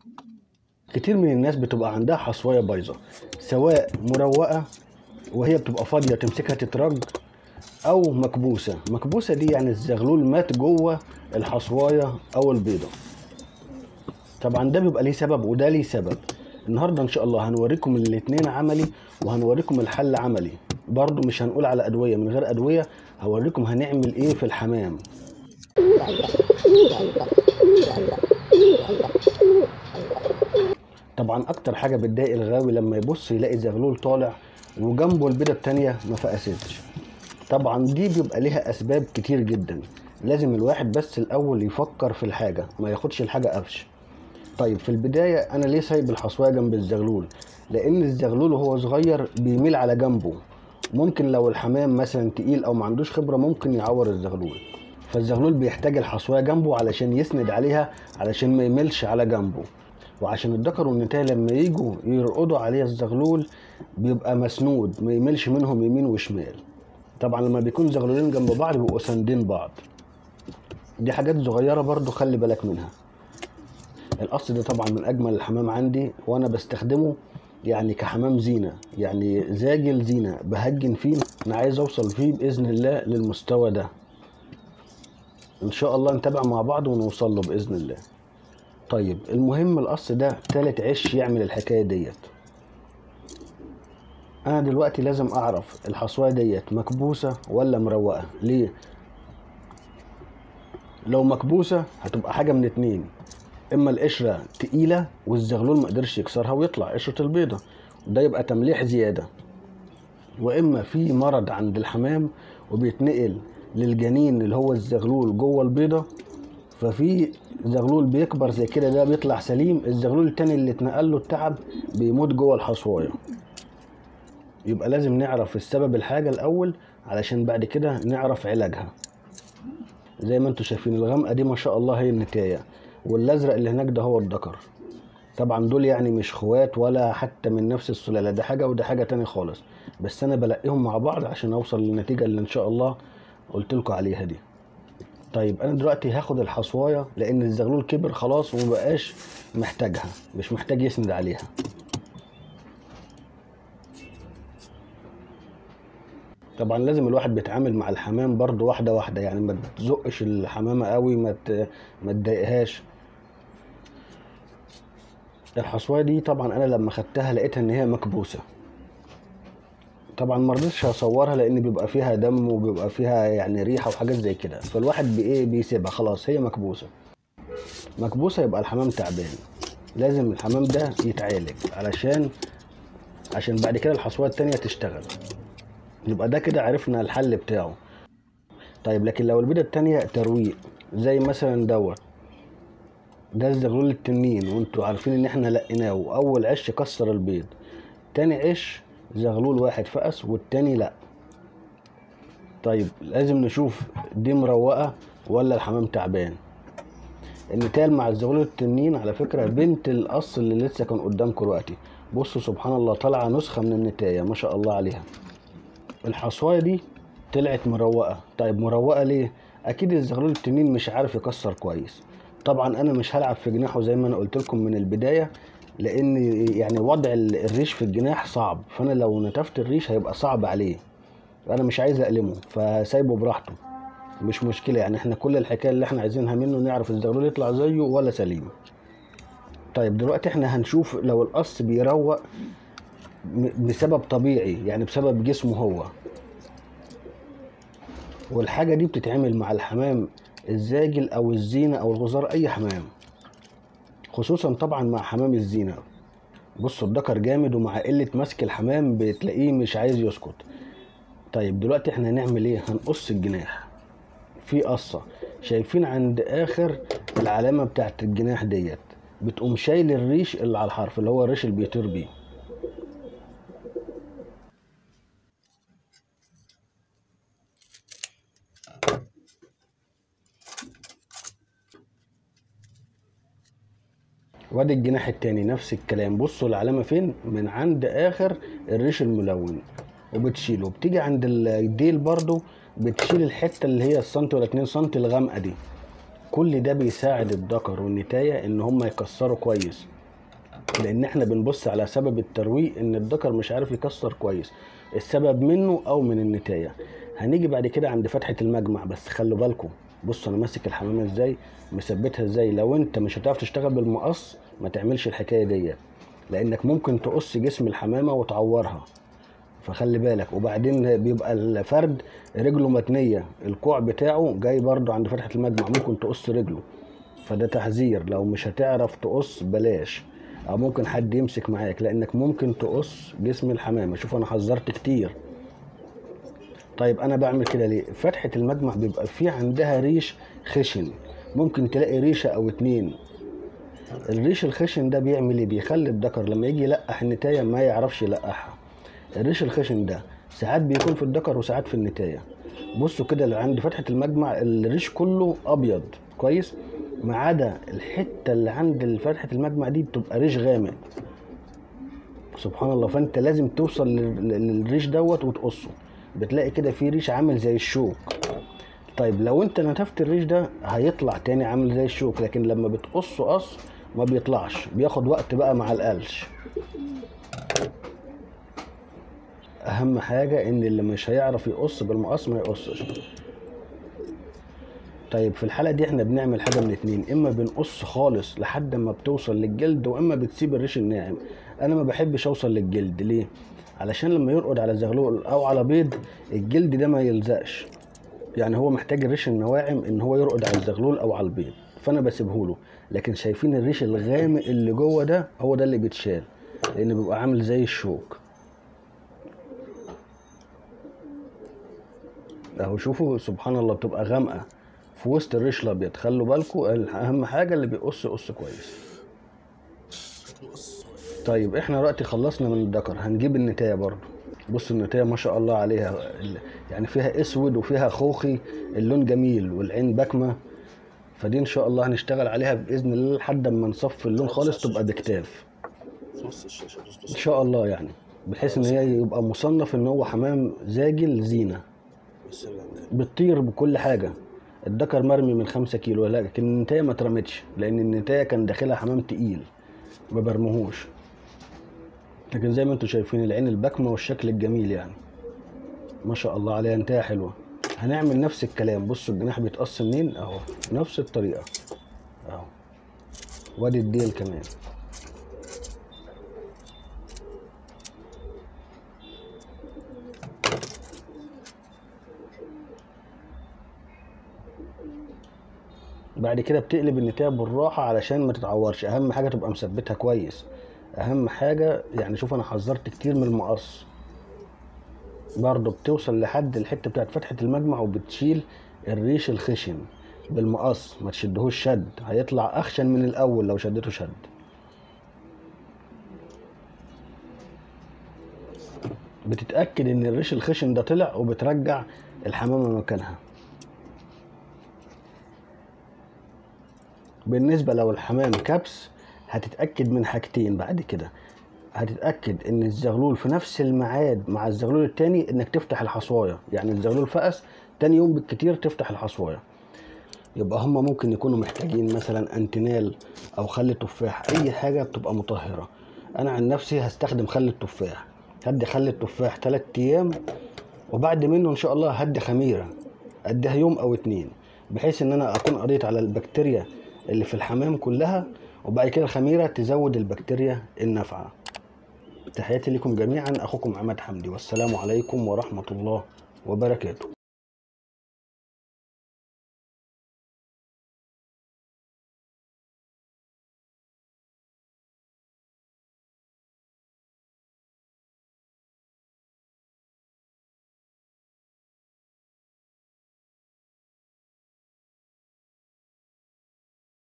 كتير من الناس بتبقى عندها حصوايه بايظه سواء مروقه وهي بتبقى فاضيه تمسكها تترج او مكبوسه مكبوسه دي يعني الزغلول مات جوه الحصوايه او البيضه طبعا ده بيبقى ليه سبب وده ليه سبب النهارده ان شاء الله هنوريكم الاتنين عملي وهنوريكم الحل عملي برضو مش هنقول على ادويه من غير ادويه هوريكم هنعمل ايه في الحمام طبعا اكتر حاجه بتضايق الغاوي لما يبص يلاقي زغلول طالع وجنبه البيضه التانية ما فقستش طبعا دي بيبقى ليها اسباب كتير جدا لازم الواحد بس الاول يفكر في الحاجه ما ياخدش الحاجه قفش طيب في البدايه انا ليه سايب الحصوايه جنب الزغلول لان الزغلول وهو صغير بيميل على جنبه ممكن لو الحمام مثلا تقيل او ما عندوش خبره ممكن يعور الزغلول فالزغلول بيحتاج الحصوايه جنبه علشان يسند عليها علشان ما يميلش على جنبه وعشان الذكر والنتايه لما يجوا يرقدوا عليه الزغلول بيبقى مسنود ما يميلش منهم يمين وشمال طبعا لما بيكون زغلولين جنب بعض بيبقوا ساندين بعض دي حاجات صغيره برضو خلي بالك منها القص ده طبعا من اجمل الحمام عندي وانا بستخدمه يعني كحمام زينه يعني زاجل زينه بهجن فيه انا عايز اوصل فيه باذن الله للمستوى ده ان شاء الله نتابع مع بعض ونوصل له باذن الله طيب المهم القص ده تالت عش يعمل الحكايه ديت انا دلوقتي لازم اعرف الحصوايه ديت مكبوسه ولا مروقه ليه لو مكبوسه هتبقى حاجه من اتنين اما القشره تقيله والزغلول ما قدرش يكسرها ويطلع قشره البيضه ده يبقى تمليح زياده واما في مرض عند الحمام وبيتنقل للجنين اللي هو الزغلول جوه البيضه ففي زغلول بيكبر زي كده ده بيطلع سليم الزغلول التاني اللي اتنقل له التعب بيموت جوه الحصوايه يبقى لازم نعرف السبب الحاجه الاول علشان بعد كده نعرف علاجها زي ما انتم شايفين الغامقه دي ما شاء الله هي النتايه والازرق اللي هناك ده هو الذكر طبعا دول يعني مش خوات ولا حتى من نفس السلاله ده حاجه وده حاجه تاني خالص بس انا بلاقيهم مع بعض عشان اوصل للنتيجه اللي ان شاء الله قلت لكم عليها دي طيب انا دلوقتي هاخد الحصوايه لان الزغلول كبر خلاص ومبقاش محتاجها مش محتاج يسند عليها طبعا لازم الواحد بيتعامل مع الحمام برضو واحده واحده يعني ما تزقش الحمامه قوي ما ت- ما تضايقهاش الحصوايه دي طبعا انا لما خدتها لقيتها ان هي مكبوسه طبعا ما رضيتش اصورها لان بيبقى فيها دم وبيبقى فيها يعني ريحه وحاجات زي كده فالواحد بايه بيسيبها خلاص هي مكبوسه مكبوسه يبقى الحمام تعبان لازم الحمام ده يتعالج علشان عشان بعد كده الحصوات التانية تشتغل يبقى ده كده عرفنا الحل بتاعه طيب لكن لو البيضة التانية ترويق زي مثلا دوت ده الزغلول التنين وانتوا عارفين ان احنا لقيناه واول عش كسر البيض تاني عش زغلول واحد فقس والتاني لا طيب لازم نشوف دي مروقة ولا الحمام تعبان النتال مع الزغلول التنين على فكرة بنت القص اللي لسه كان قدامكم دلوقتي بصوا سبحان الله طالعة نسخة من النتاية ما شاء الله عليها الحصواية دي طلعت مروقة طيب مروقة ليه اكيد الزغلول التنين مش عارف يكسر كويس طبعا انا مش هلعب في جناحه زي ما انا قلت لكم من البداية لان يعني وضع ال- الريش في الجناح صعب فانا لو نتفت الريش هيبقى صعب عليه انا مش عايز اقلمه فسايبه براحته مش مشكلة يعني احنا كل الحكاية اللي احنا عايزينها منه نعرف الزغلول يطلع زيه ولا سليم طيب دلوقتي احنا هنشوف لو القص بيروق م- بسبب طبيعي يعني بسبب جسمه هو والحاجة دي بتتعمل مع الحمام الزاجل او الزينة او الغزار اي حمام خصوصا طبعا مع حمام الزينة بصوا الدكر جامد ومع قلة ماسك الحمام بتلاقيه مش عايز يسكت طيب دلوقتي احنا هنعمل ايه هنقص الجناح في قصة شايفين عند اخر العلامة بتاعت الجناح ديت بتقوم شايل الريش اللي على الحرف اللي هو الريش اللي بيطير بيه وادي الجناح التاني نفس الكلام بصوا العلامة فين من عند اخر الريش الملون وبتشيله بتيجي عند الديل برضو بتشيل الحتة اللي هي السنتي ولا اتنين سنتي الغامقة دي كل ده بيساعد الذكر والنتايه ان هم يكسروا كويس لان احنا بنبص على سبب الترويق ان الذكر مش عارف يكسر كويس السبب منه او من النتايه هنيجي بعد كده عند فتحه المجمع بس خلوا بالكم بصوا انا ماسك الحمامه ازاي مثبتها ازاي لو انت مش هتعرف تشتغل بالمقص ما تعملش الحكايه ديت لانك ممكن تقص جسم الحمامه وتعورها فخلي بالك وبعدين بيبقى الفرد رجله متنيه الكوع بتاعه جاي برضه عند فتحه المجمع ممكن تقص رجله فده تحذير لو مش هتعرف تقص بلاش او ممكن حد يمسك معاك لانك ممكن تقص جسم الحمامه شوف انا حذرت كتير طيب انا بعمل كده ليه فتحه المجمع بيبقى في عندها ريش خشن ممكن تلاقي ريشه او اتنين الريش الخشن ده بيعمل ايه بيخلي الذكر لما يجي يلقح النتايه ما يعرفش يلقحها الريش الخشن ده ساعات بيكون في الذكر وساعات في النتايه بصوا كده اللي عند فتحه المجمع الريش كله ابيض كويس ما عدا الحته اللي عند فتحه المجمع دي بتبقى ريش غامق سبحان الله فانت لازم توصل لل- للريش دوت وتقصه بتلاقي كده في ريش عامل زي الشوك طيب لو انت نتفت الريش ده هيطلع تاني عامل زي الشوك لكن لما بتقصه قص ما بيطلعش بياخد وقت بقى مع القلش اهم حاجه ان اللي مش هيعرف يقص بالمقص ما يقصش طيب في الحاله دي احنا بنعمل حاجه من اتنين اما بنقص خالص لحد ما بتوصل للجلد واما بتسيب الريش الناعم انا ما بحبش اوصل للجلد ليه علشان لما يرقد على زغلول او على بيض الجلد ده ما يلزقش يعني هو محتاج الريش النواعم ان هو يرقد على الزغلول او على البيض فانا بسيبه له لكن شايفين الريش الغامق اللي جوه ده هو ده اللي بيتشال لان بيبقى عامل زي الشوك اهو شوفوا سبحان الله بتبقى غامقه في وسط الريش الابيض خلوا بالكم اهم حاجه اللي بيقص يقص كويس طيب احنا دلوقتي خلصنا من الذكر هنجيب النتايه برضو بصوا النتايه ما شاء الله عليها ال- يعني فيها اسود وفيها خوخي اللون جميل والعين باكمه فدي ان شاء الله هنشتغل عليها باذن الله لحد ما نصفي اللون خالص تبقى بكتاف في نص الشاشه دوس ان دوس شاء الله يعني بحيث ان هي يبقى مصنف ان هو حمام زاجل زينه بالسلام كده بتطير بكل حاجه الذكر مرمي من خمسة كيلو لكن النتايه ما اترمتش لان النتايه كان داخلها حمام تقيل ما برموهوش لكن زي ما انتم شايفين العين البكمه والشكل الجميل يعني ما شاء الله عليها نتايه حلوه هنعمل نفس الكلام بصوا الجناح بيتقص منين اهو نفس الطريقه اهو وادي الديل كمان بعد كده بتقلب النتايه بالراحه علشان ما تتعورش اهم حاجه تبقى مثبتها كويس اهم حاجه يعني شوف انا حذرت كتير من المقص برضه بتوصل لحد الحته بتاعت فتحه المجمع وبتشيل الريش الخشن بالمقص ما تشدهوش شد هيطلع اخشن من الاول لو شدته شد بتتاكد ان الريش الخشن ده طلع وبترجع الحمامه مكانها بالنسبة لو الحمام كبس هتتأكد من حاجتين بعد كده هتتأكد ان الزغلول في نفس الميعاد مع الزغلول التاني انك تفتح الحصواية يعني الزغلول فقس تاني يوم بالكتير تفتح الحصواية يبقى هما ممكن يكونوا محتاجين مثلا انتينال او خل تفاح اي حاجة بتبقى مطهرة انا عن نفسي هستخدم خل التفاح هدي خل التفاح 3 ايام وبعد منه ان شاء الله هدي خميرة اديها يوم او اتنين بحيث ان انا اكون قضيت على البكتيريا اللي في الحمام كلها وبعد كده الخميرة تزود البكتيريا النافعة تحياتي لكم جميعا اخوكم عماد حمدي والسلام عليكم ورحمة الله وبركاته